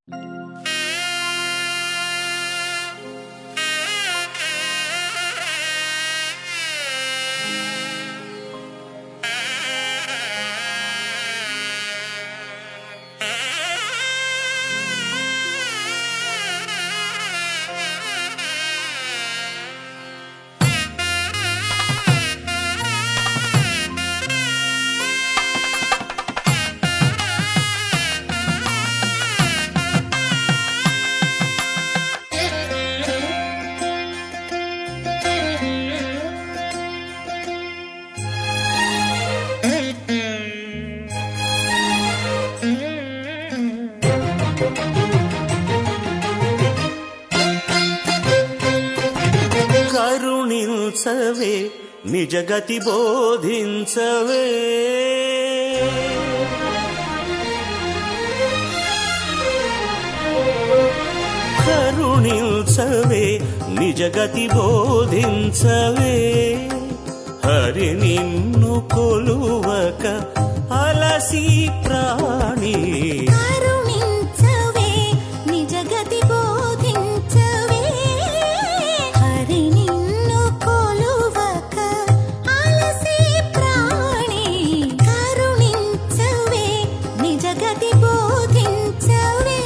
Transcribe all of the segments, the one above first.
కరుణించవే నిజగతి బోధించవే కరుణించవే నిజగతి బోధించవే హరి నిన్ను కొలువక అలసి ప్రాణి కరుణించవే నిజగతి బోధించవే హరి నిన్ను కొలువక అలసి ప్రాణి కరుణించవే నిజగతి బోధించవే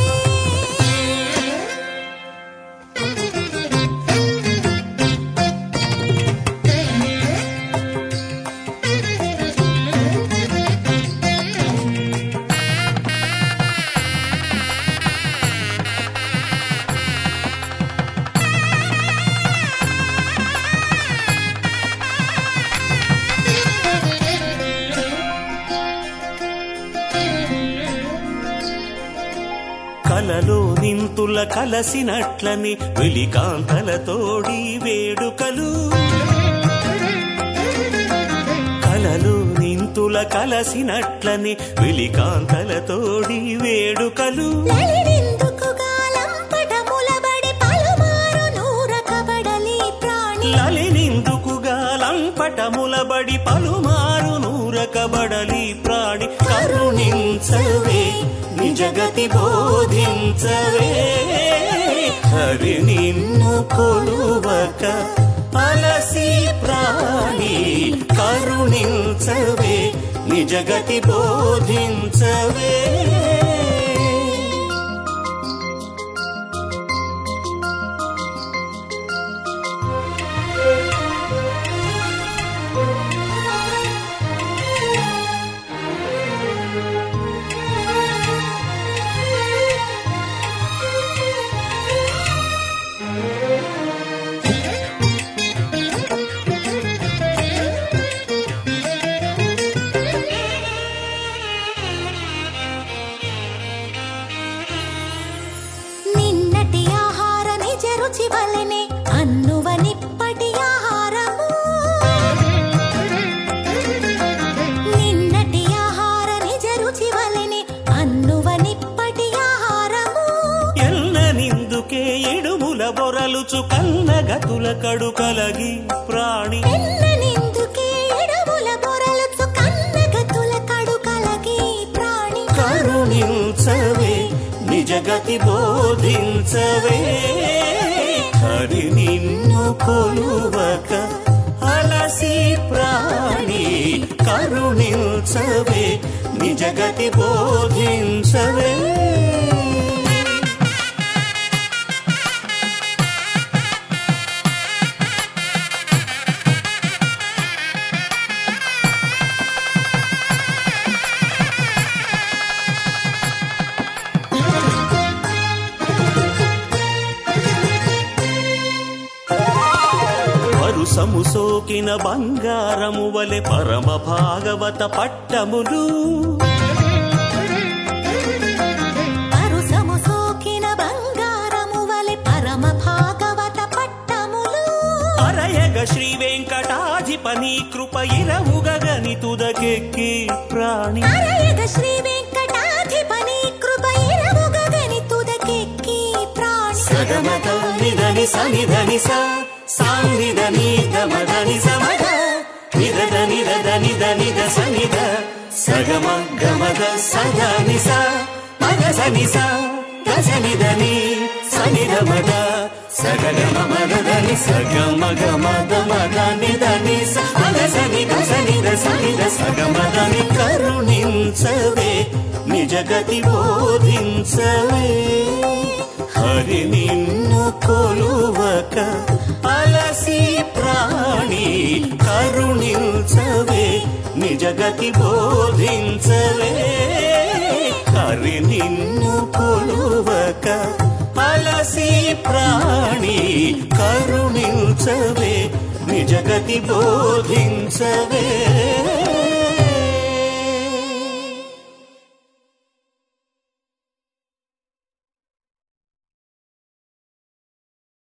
కలలో నింతుల కలసినట్లని వెలికాంతలతోడి వేడుకలు కలలో నింతుల కలసినట్లని వెలికాంతలతోడి వేడుకలు లలినిందుకు గాలం పటములబడి పలుమారు నూరకబడలి ప్రాణి లలినిందుకుగా లంపటములబడి పలుమారు నూరకబడలి ప్రాణి కరుణించవే నిజగతి బోధించవే హరి నిన్ను కొలువక అలసి ప్రాణి కరుణించవే నిజగతి బోధించవే నిన్నటి ఆహార నిజ రుచి వలెనే అన్నువ నిప్పటి ఆహారము నిన్నటి ఆహార నిజ రుచి వలెనే అన్నువ నిప్పటి ఆహారము ఎల్ల నిందుకే ఇడుముల బొరలుచు కన్నగతుల కడు కలగి ప్రాణి ఎన్ననిందుకే ఎడముల బొరలుచు కన్నగతుల కడు కలగి ప్రాణి కరుణించవే నిజగతి బోధించవే హరి నిన్ను కొలువక అలసి ప్రాణి కరుణించవే నిజగతి బోధించవే వరుసము సోకిన బంగారము వలె పరమ భాగవత పట్టములు పరుసము సోకిన బంగారము వలె పరమ భాగవత పట్టములు అరయగ శ్రీ వెంకటాధిపని కృప ఇరవుగని తుదకెక్కి ప్రాణి అరయగ శ్రీ వెంకటాధిపని కృప ఇరవుగగని తుదకెక్కి ప్రాణి సగమత నిదని సనిధని స సాంగిదని గమదని సమద నిదద నిదద నిద నిద సనిద సగమ గమద సద నిస మగ సని స సనిదని సనిద మద సగగమ మదని సగమ గమద మదని దని సగ సనిద సనిద సనిద సగమదని కరుణించవే నిజగతి బోధించవే హరి నిన్ను కొలువక అలసి ప్రాణి కరుణించవే నిజగతి బోధించవే హరి నిన్ను కొలువక అలసి ప్రాణి కరుణించవే నిజగతి బోధించవే